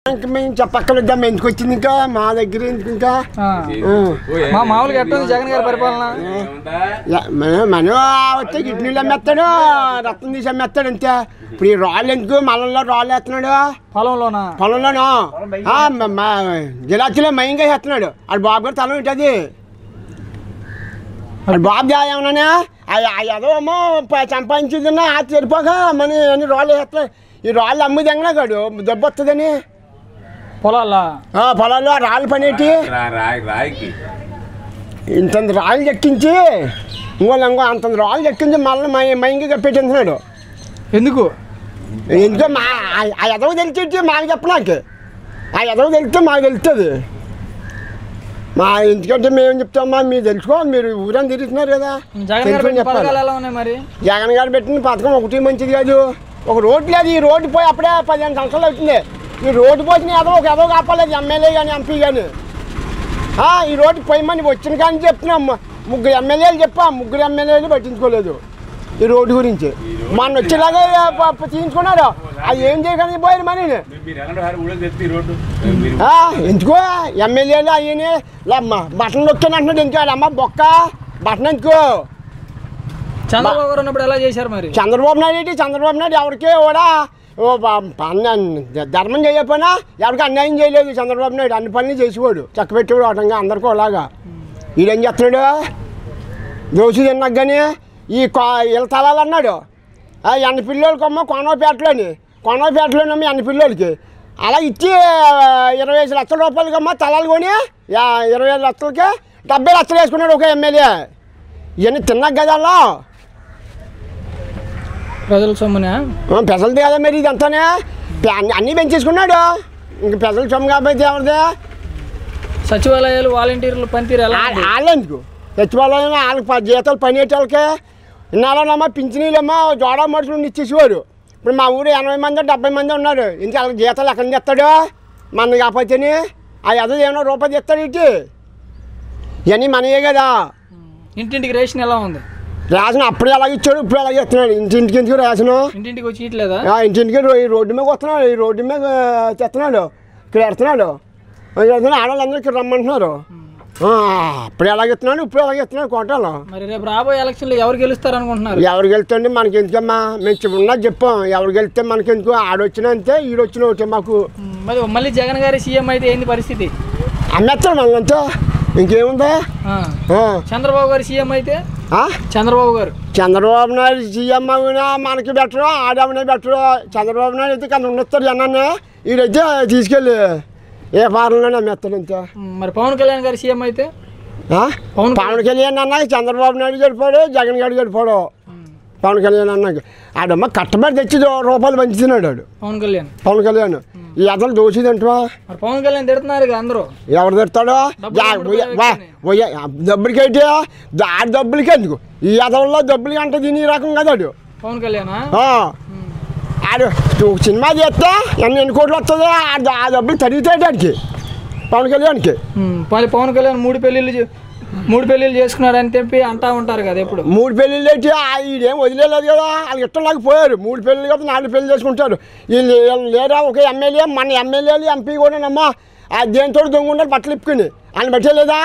ఇంకా మేము చెప్పక్కర్లేద్దాం ఎందుకు వచ్చింది ఇంకా మా దగ్గర ఎందుకు ఇంకా ఆ. ఉం. మా మామూలుగా ఎట్లా ఉంది జగన్ గారి పరిపాలన యా, మన- మనం వచ్చే గిడ్డి నీళ్ళు అమ్మేస్తాడు రక్తం తీసి అమ్మేస్తాడు అంతే ఇప్పుడు ఈ రాళ్ళు ఎందుకు మలంలో రాళ్ళు వేస్తున్నాడు పొలంలోనా పొలంలోనూ ఆ, మ- మా జిలాచిలో మయంగా వేస్తున్నాడు అది బాబు గారు తలం ఏంటది అది బాబు ఏమన్నా ఏదో ఏమో సంపాదించిందన్నా ఆ తెరిపోక మన అన్ని రాళ్ళు వేస్తాయి ఈ రాళ్ళు అమ్ముది ఎంగనా కాడు దెబ్బ వస్తుందని పొలాలా ఆ, పొలాల్లో ఆ రాళ్ళు పనేటి రాయి రాయికి ఇంతంత రాళ్ళు చెక్కించి ఇంకో ఇంకో అంతంత రాళ్ళు చెక్కించి మళ్ళీ మై మైంగి పెట్టింటున్నాడు ఎందుకు ఎందుకో మా ఆ- ఆ ఎదవ తెలిసి మాకు చెప్ప నాకు ఆ ఎదవ తెలిస్తే మాకు తెలుస్తుంది మా ఎందుకంటే మేము చెప్తామా మీరు తెలుసుకోవాలి మీరు ఊరని తిరుగుతున్నారు కదా జగన్ గారు తెలుసుకొని పెట్టిన చెప్పాలి పథకాలు ఎలా ఉన్నాయి మరి జగన్ గారు పెట్టిన పథకం ఒకటి మంచిది కాదు ఒక రోడ్డు లేదు ఈ రోడ్డు పోయి అప్పుడే పదిహేను సంవత్సరాలు అవుతుంది ఈ రోడ్డు పోసిన ఎదవ ఒక ఎదవ కాపాలేదు ఎమ్మెల్యే కానీ ఎంపీ కానీ ఈ రోడ్డు పోయమని వచ్చిన కానీ చెప్తున్నాం ముగ్గురు ఎమ్మెల్యేలు చెప్పా ముగ్గురు ఎమ్మెల్యేలు పట్టించుకోలేదు ఈ రోడ్డు గురించి మొన్న వచ్చేలాగా ప- ప- తీయించుకున్నారు అది ఏం చేయడానికి పోయారు మనీ మీరు ఎలాంటి వారు ఊళ్ళో తెస్తే ఈ రోడ్డు మీరు ఆ, ఎందుకో ఎమ్మెల్యేలు అయ్యని అమ్మ బట్టలు నొక్కాను అంటున్నాడు ఎందుకు అమ్మ బొక్క బట్టన్ ఎందుకో చంద్రబాబు గారు ఉన్నప్పుడు ఎలా చేశారు మరి చంద్రబాబు నాయుడు ఏంటి చంద్రబాబు నాయుడు ఎవరికి కూడా ఓ ప- పన్న- ధర్మం చేయకపోయినా ఎవరికి అన్యాయం చేయలేదు చంద్రబాబు నాయుడు అన్ని పనులు చేసేవాడు చక్కబెట్టేవాడు అటంగా అందరికీ అలాగా ఈడేం చేస్తున్నాడు దోషి తిన్నాక కానీ ఈ కొ- ఇళ్ళ తలాలు అన్నాడు ఆ ఎన్న పిల్లోలకి అమ్మ కొనవపేటలోని కొనవపేటలోనమ్మ ఎన్న పిల్లోలకి అలా ఇచ్చి ఆ, ఇరవై ఐదు లక్షల రూపాయలకి అమ్మ తలాలు కొని యా- ఇరవై ఐదు లక్షలకి డెబ్బై లక్షలు వేసుకున్నాడు ఒక ఎమ్మెల్యే ఇవన్నీ తిన్నాక కదా అలా ప్రజల సొమ్మునా పెసలది కదా మరి ఇదంతానే పె- అన్ని- అన్నీ పెంచేసుకున్నాడు ఇంక పెసలు సొమ్ము కాబట్టి ఎవరిది సచివాలయాలు వాలంటీర్లు పనితీరు ఎలా ఉంది? వాళ్ళెందుకు సచివాలయం వాళ్ళకి ప- జీతాలు పని వాళ్ళకి ఇన్నాళ్ళనమ్మా పింఛనీలమ్మా జోడ మనుషులు ఇచ్చేసేవారు ఇప్పుడు మా ఊరు ఎనభై మంది డెబ్బై మంది ఉన్నారు ఇంక వాళ్ళకి జీతాలు ఎక్కడి నుంచి ఇస్తాడు మన కాకపోతేని ఆ ఎదో ఏమైనా రూపాయి ఇస్తాడు ఇటు ఇవన్నీ మనయే కదా ఇంటింటికి రేషన్ ఎలా ఉంది రేషన్ అప్పుడు ఎలాగ ఇచ్చాడు ఇప్పుడు ఎలాగ ఇస్తున్నాడు ఇంటింటికి ఎందుకు రేషను ఇంటింటికి వచ్చి ఇట్లేదా ఆ, ఇంటింటికి రో- ఈ రోడ్డు మీద వస్తున్నాడు ఈ రోడ్డు మీద ఆ, తెస్తున్నాడు ఇక్కడ ఎడుతున్నాడు ఆడవాళ్ళందరూ రమ్మంటున్నారు ఆ, అప్పుడు ఎలాగ ఇస్తున్నాడు ఇప్పుడు ఎలాగ ఇస్తున్నాడు కోటాలో మరి రేపు రాబోయే ఎలక్షన్లో ఎవరు గెలుస్తారు అనుకుంటున్నారు ఎవరు గెలుతుంటే మనకి ఎందుకమ్మా మేము చె- ఉన్నది చెప్పాం ఎవరు గెలిస్తే మనకి ఎందుకు ఆడొచ్చినా అంతే ఈడొచ్చినా ఒకటే మాకు ఉమ్, మరి మళ్ళీ జగన్ గారి సీఎం అయితే ఏంది పరిస్థితి అమ్మేస్తాడు మనంతా ఇంకేముందా ఆ. ఆ, చంద్రబాబు గారు సీఎం అయితే ఆ? చంద్రబాబు గారు చంద్రబాబు నాయుడు సీఎం అవునా మనకి బెటరు ఆడవనే బెటరు చంద్రబాబు నాయుడు అయితే కానీ ఉన్నస్తారు జనాన్ని ఈడైతే తీసుకెళ్ళి ఏ ఫారంలోనే అమ్మేస్తాడు అంతే ఉమ్, మరి పవన్ కళ్యాణ్ గారు సీఎం అయితే ఆ? పవన్ పవన్ కళ్యాణ్ అన్న చంద్రబాబు నాయుడు గడిపాడు జగన్ గారు గడిపాడు పవన్ కళ్యాణ్ అన్నకి ఆడమ్మ కట్టబడి తెచ్చి దో- రూపాయలు పంచుతున్నాడు ఆడు పవన్ కళ్యాణ్ పవన్ కళ్యాణ్ ఈ అతను దోషిదంటవా మరి పవన్ కళ్యాణ్ తిడుతున్నారు ఇక అందరూ ఎవరు తిడతాడో డబ్బులు జా- ఎప్పుడు ఉయ్య- వా- వ్యక్తిని? ఉయ్య- డబ్బులకి అయితే ఆ డబ్బులకి ఎందుకు ఈ అదవుల్లో డబ్బులకి అంటే దీని ఈ రకం కదా ఆడు పవన్ కళ్యాణ్ ఆ. ఆడు ఒక సినిమా చేస్తే ఎన్ని ఎన్ని కోట్లు వస్తుందో ఆ ద- ఆ డబ్బులు తరుగుతాడు ఆడికి పవన్ కళ్యాణ్కి మళ్ళీ పవన్ కళ్యాణ్ మూడు పెళ్ళిళ్ళు చే- మూడు పెళ్ళిళ్ళు చేసుకున్నాడు అని చెప్పి అంటా ఉంటారు కదా ఎప్పుడు మూడు పెళ్ళిళ్ళు అయితే ఈడేం వదిలేదు కదా వాళ్ళకి ఇష్టం లేక పోయారు మూడు పెళ్ళిళ్ళు కదా నాలుగు పెళ్లి చేసుకుంటారు వీళ్ళు వీళ్ళు లేరా ఒక ఎమ్మెల్యే మన ఎమ్మెల్యేలు ఎంపీ కూడా నమ్మా ఆ దేనితో దొంగ బట్టలు ఇప్పుకుని ఆయన బట్టలేదా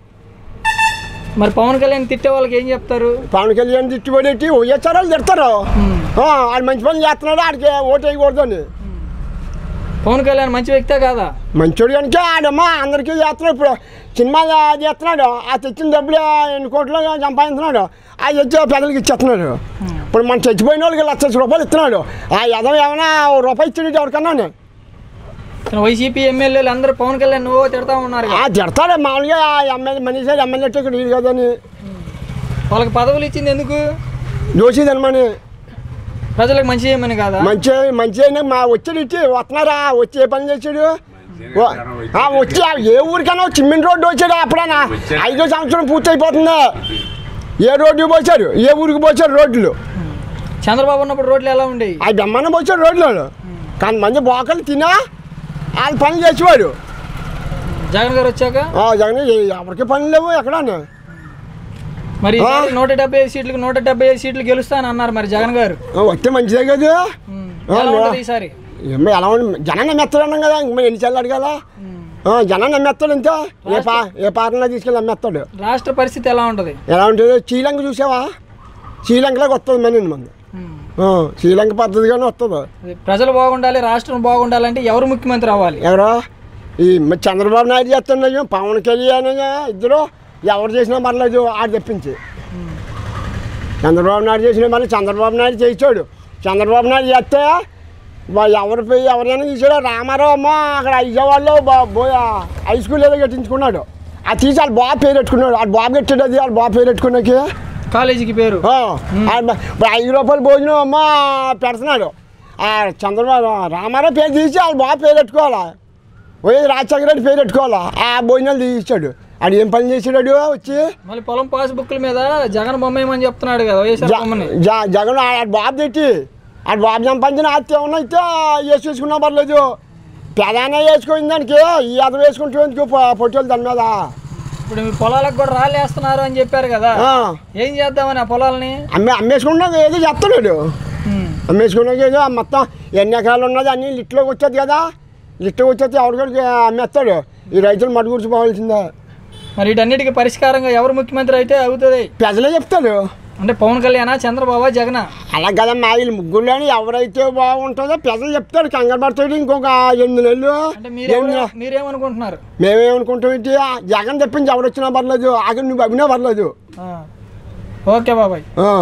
మరి పవన్ కళ్యాణ్ తిట్టే వాళ్ళకి ఏం చెప్తారు పవన్ కళ్యాణ్ తిట్టుబడేటి వైఎస్ఆర్ వాళ్ళు తిడతారు ఆ, ఆడు మంచి పని చేస్తున్నాడు ఆడికి ఓటు వేయకూడదని పవన్ కళ్యాణ్ మంచి వ్యక్తే కాదా మంచోడు కనుక ఆడమ్మా అందరికీ చేస్తున్నాడు ఇప్పుడు సినిమా చేస్తున్నాడు ఆ తెచ్చిన డబ్బులు ఎన్ని కోట్లు సంపాదిస్తున్నాడు ఆ తెచ్చి పెద్దలకి ఇచ్చేస్తున్నాడు ఇప్పుడు మన చచ్చిపోయిన వాళ్ళకి లక్ష రూపాయలు ఇస్తున్నాడు ఆ యదవ ఏమైనా ఓ రూపాయి ఇచ్చాడు ఎవరికన్నా వైసీపీ ఎమ్మెల్యేలు అందరూ పవన్ కళ్యాణ్ నువ్వు తిడతా ఉన్నారు ఆ కదా. తిడతాడు మామూలుగా ఎమ్మెల్యే మనిషి ఎమ్మెల్యే టికెట్ ఇది కదని వాళ్ళకి పదవులు ఇచ్చింది ఎందుకు దోషిదనమని ప్రజలకు మంచి చేయమని కాదా మంచి మంచి అయినా మా వచ్చాడు ఇచ్చి వస్తున్నారా వచ్చి ఏ పని చేశాడు ఓ- ఆ, వచ్చి ఆ ఏ ఊరికైనా చిమ్మిన రోడ్డు వచ్చాడు అప్పుడైనా ఐదో సంవత్సరం పూర్తి అయిపోతుంది ఏ రోడ్డు పోసారు ఏ ఊరికి పోసారు రోడ్లు చంద్రబాబు ఉన్నప్పుడు రోడ్లు ఎలా ఉండేవి ఆ దమ్మన్న పోసారు రోడ్లు కానీ మంది బోకలు తినా వాళ్ళు పనులు చేసేవాడు జగన్ గారు వచ్చాక ఆ, జగన్ ఏ- ఎవరికి పనులు లేవు ఎక్కడా మరి ఆ? ఈసారి నూట డెబ్బై ఐదు సీట్లకు నూట డెబ్బై ఐదు సీట్లు గెలుస్తాను అన్నారు మరి జగన్ గారు వస్తే మంచిదే కదా ఉమ్. ఆ, ఎలా నో- ఉంటుంది ఈసారి ఏమో ఎలా ఉంది జనం నమ్మేస్తాడు అన్నాం కదా ఇంక మరి ఎన్నిసార్లు అడగాల ఆ, జనం నమ్మేస్తాడు ఇంత ఏ పా ఏ పార్టీలో తీసుకెళ్ళి నమ్మేస్తాడు రాష్ట్ర పరిస్థితి ఎలా ఉంటుంది ఎలా ఉంటుంది శ్రీలంక చూసావా శ్రీలంకలోకి వస్తుంది మన మంది ఆ, శ్రీలంక పద్ధతిగానే వస్తుంది అది ప్రజలు బాగుండాలి రాష్ట్రం బాగుండాలంటే ఎవరు ముఖ్యమంత్రి అవ్వాలి ఎవరో ఈ మరి చంద్రబాబు నాయుడు చేస్తున్నాయి పవన్ కళ్యాణ్ ఇద్దరు ఎవరు చేసినా పర్లేదు ఆడు తెప్పించి చంద్రబాబు నాయుడు చేసిన మళ్ళీ చంద్రబాబు నాయుడు చేయించాడు చంద్రబాబు నాయుడు చేస్తే వా- ఎవరు పోయి ఎవరైనా తీసాడో రామారావు అమ్మ అక్కడ విజయవాడలో బా- బోయ్ హై స్కూల్ ఏదో కట్టించుకున్నాడు అది తీసి వాళ్ళ బాబు పేరు పెట్టుకున్నాడు వాళ్ళ బాబు కట్టాడు అది వాళ్ళ బాబు పేరు పెట్టుకున్నాకి కాలేజీకి పేరు ఆ, ఆ, బ- ఇప్పుడు ఐదు రూపాయలు భోజనం అమ్మ పెడుతున్నాడు ఆ చంద్రబాబు రామారావు పేరు తీసి వాళ్ళ బాబు పేరు పెట్టుకోవాలా వైఎస్ రాజశేఖర రెడ్డి పేరు పెట్టుకోవాలా ఆ భోజనాలు తీయించాడు ఆడు ఏం పని చేసాడు వచ్చి మళ్ళీ పొలం పాస్బుక్ల మీద జగన్ బొమ్మ ఏమని చెప్తున్నాడు కదా వైఎస్ఆర్ జ- బొమ్మని జ- జగన్ ఆడ బాబు తెట్టి ఆడు బాబు సంపాదించిన ఆస్తి ఏమన్నా అయితే వేసేసుకున్నా పర్లేదు ప్రధాన వేసుకుని దానికి ఈ అద వేసుకుంటూ ఎందుకు పొట్టేలు దాని మీద ఇప్పుడు మీ పొలాలకు కూడా రాళ్ళు వేస్తున్నారు అని చెప్పారు కదా ఆ, ఏం చేద్దామని ఆ పొలాలని అమ్మే అమ్మేసుకున్నాక ఏదో చెప్తున్నాడు అమ్మేసుకున్నాక ఏదో మొత్తం ఎన్ని ఎకరాలు ఉన్నది అన్ని లిట్లోకి వచ్చేది కదా లిట్లోకి వచ్చేది ఎవరికొరికి అమ్మేస్తాడు ఈ రైతులు మటు గుర్చిపోవాల్సిందే మరి వీటన్నిటికీ పరిష్కారంగా ఎవరు ముఖ్యమంత్రి అయితే అవుతుంది ప్రజలే చెప్తాడు అంటే పవన్ కళ్యాణ్ చంద్రబాబు జగన్ అలా కదమ్మా వీళ్ళు ముగ్గురులోని ఎవరైతే బాగుంటుందో ప్రజలు చెప్తాడు కంగారు పడతాడు ఇంకొక ఎనిమిది నెలలు అంటే మీరు ఎనిమిది నెలలు. మీరేమనుకుంటున్నారు మేమేమనుకుంటాం ఏంటి ఆ జగన్ తెప్పించి ఎవరు వచ్చినా పర్లేదు అక్కడ నువ్వు అవినా పర్లేదు ఆ. ఓకే బాబాయ్ ఆ.